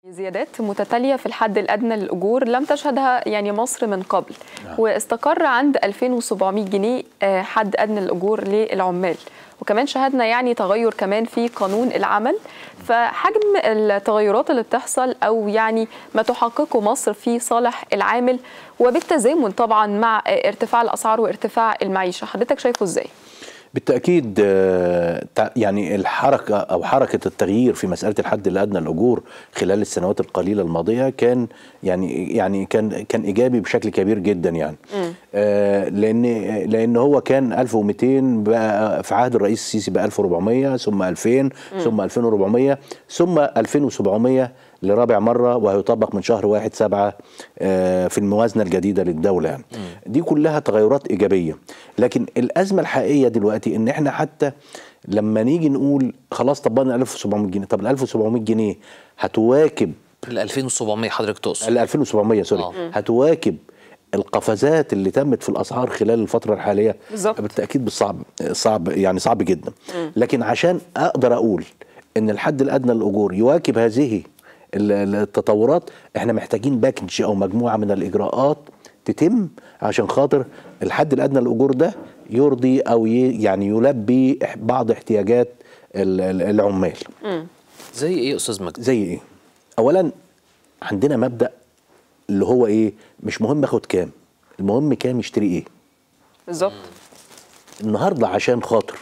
زيادات متتالية في الحد الأدنى للأجور لم تشهدها يعني مصر من قبل واستقر عند 2700 جنيه آه، حد أدنى للأجور للعمال وكمان شهدنا يعني تغير كمان في قانون العمل فحجم التغيرات اللي بتحصل أو يعني ما تحققه مصر في صالح العامل وبالتزامن طبعا مع آه، ارتفاع الأسعار وارتفاع المعيشة حضرتك شايفه إزاي؟ بالتاكيد آه، تع- يعني الحركه او حركه التغيير في مساله الحد الادنى للاجور خلال السنوات القليله الماضيه كان يعني يعني كان كان ايجابي بشكل كبير جدا يعني آه لان لان هو كان 1200 بقى في عهد الرئيس السيسي بقى 1400 ثم 2000 ثم 2400 ثم 2700 لرابع مرة وهيطبق من شهر واحد سبعة آه، في الموازنة الجديدة للدولة يعني. دي كلها تغيرات إيجابية لكن الأزمة الحقيقية دلوقتي إن إحنا حتى لما نيجي نقول خلاص طبقنا 1700 جنيه طب ال 1700 جنيه هتواكب ال 2700 حضرتك تقصد ال 2700 سوري آه. هتواكب القفزات اللي تمت في الاسعار خلال الفتره الحاليه بالظبط. بالتاكيد بالصعب صعب يعني صعب جدا لكن عشان اقدر اقول ان الحد الادنى للاجور يواكب هذه ال- ال- التطورات احنا محتاجين باكج او مجموعه من الاجراءات تتم عشان خاطر الحد الادنى للاجور ده يرضي او ي- يعني يلبي إح- بعض احتياجات ال- ال- العمال زي ايه يا استاذ مجدي زي ايه اولا عندنا مبدا اللي هو ايه مش مهم اخد كام المهم كام يشتري ايه بالظبط النهارده عشان خاطر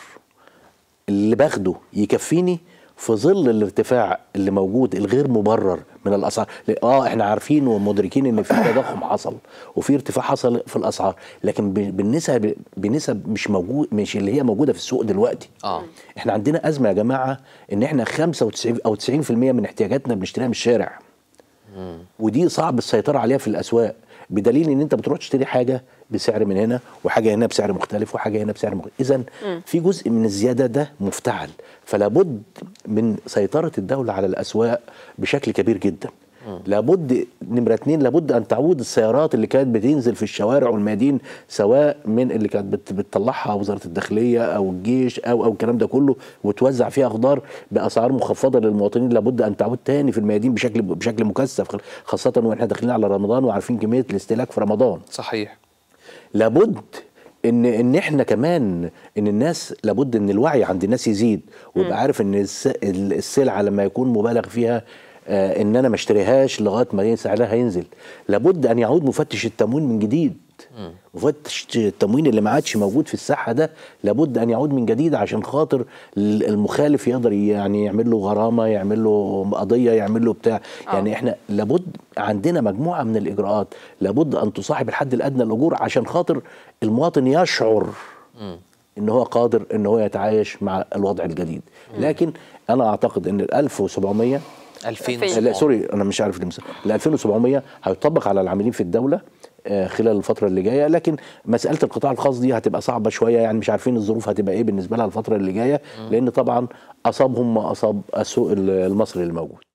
اللي باخده يكفيني في ظل الارتفاع اللي موجود الغير مبرر من الاسعار ل- اه احنا عارفين ومدركين ان في تضخم حصل وفي ارتفاع حصل في الاسعار لكن ب- بالنسب بنسب مش موجود مش اللي هي موجوده في السوق دلوقتي اه احنا عندنا ازمه يا جماعه ان احنا 95 او 90% من احتياجاتنا بنشتريها من الشارع ودي صعب السيطره عليها في الاسواق بدليل ان انت بتروح تشتري حاجه بسعر من هنا وحاجه هنا بسعر مختلف وحاجه هنا بسعر مختلف اذا في جزء من الزياده ده مفتعل فلا بد من سيطره الدوله على الاسواق بشكل كبير جدا لابد نمرة اتنين لابد أن تعود السيارات اللي كانت بتنزل في الشوارع والميادين سواء من اللي كانت بت- بتطلعها وزارة الداخلية أو الجيش أو أو الكلام ده كله وتوزع فيها خضار بأسعار مخفضة للمواطنين لابد أن تعود تاني في الميادين بشكل بشكل مكثف خاصة وإحنا داخلين على رمضان وعارفين كمية الاستهلاك في رمضان صحيح لابد ان ان احنا كمان ان الناس لابد ان الوعي عند الناس يزيد ويبقى عارف ان الس- ال- السلعه لما يكون مبالغ فيها آه ان انا ما اشتريهاش لغايه ما سعرها هينزل لابد ان يعود مفتش التموين من جديد مفتش التموين اللي ما عادش موجود في الساحه ده لابد ان يعود من جديد عشان خاطر ال- المخالف يقدر يعني يعمل له غرامه يعمل له قضيه يعمل له بتاع يعني احنا لابد عندنا مجموعه من الاجراءات لابد ان تصاحب الحد الادنى للاجور عشان خاطر المواطن يشعر ان هو قادر ان هو يتعايش مع الوضع الجديد لكن انا اعتقد ان ال 1700 2700 لا سوري انا مش عارف الامثال ال 2700 هيطبق على العاملين في الدوله آه، خلال الفتره اللي جايه لكن مساله القطاع الخاص دي هتبقى صعبه شويه يعني مش عارفين الظروف هتبقى ايه بالنسبه لها الفتره اللي جايه لان طبعا اصابهم ما اصاب السوق المصري الموجود